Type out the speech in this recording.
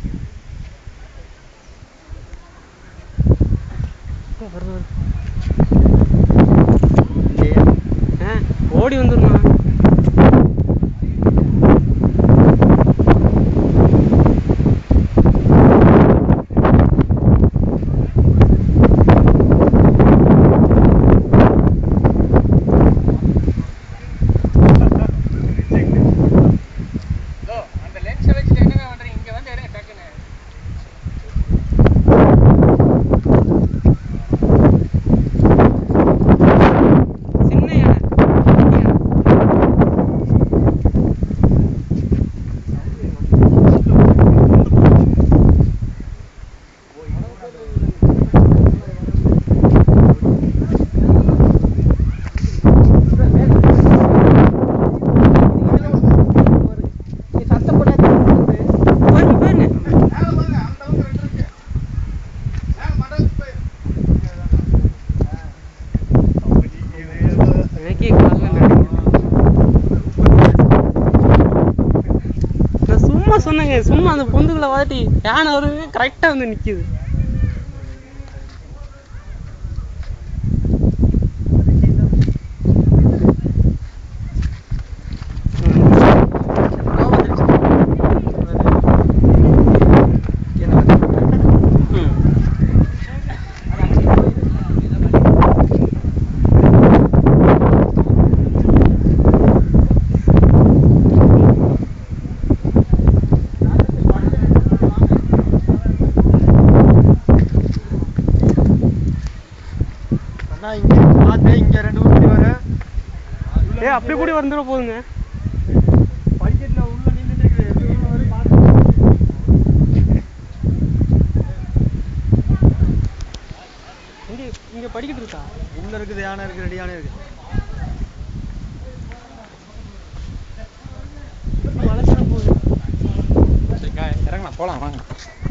வருது வருது ஆ ஓடி வந்துருண்ணா அந்த லென்ஸை வச்சுட்டு என்னங்க பண்றீங்க இங்க வந்து எடுங்க டக்குன்னு சின்ன யானை குட்டி யானை. பாருங்க பாருங்க எனக்கே காலைல நடுங்குது. நான் சும்மா சொன்னேங்க சும்மா அந்த பொந்துக்குள்ள வாட்டி யானை வருது கரெக்டா வந்து நிக்குது ம். அண்ணா இங்க பார்த்து இங்க ரெண்டு ஊட்டி வர ஏ அப்படி கூட வந்துட போதுங்க படிக்கட்டுல உள்ள நின்றுட்டு இருக்குது எப்படி உள்ள வரும் பார்த்து இங்க இங்க படிக்கிட்டு இருக்கா உள்ள இருக்குது யானை இருக்கு ரெண்டு யானை இருக்கு மலைச்சான போகுது இறங்கலாம் போலாம் வாங்க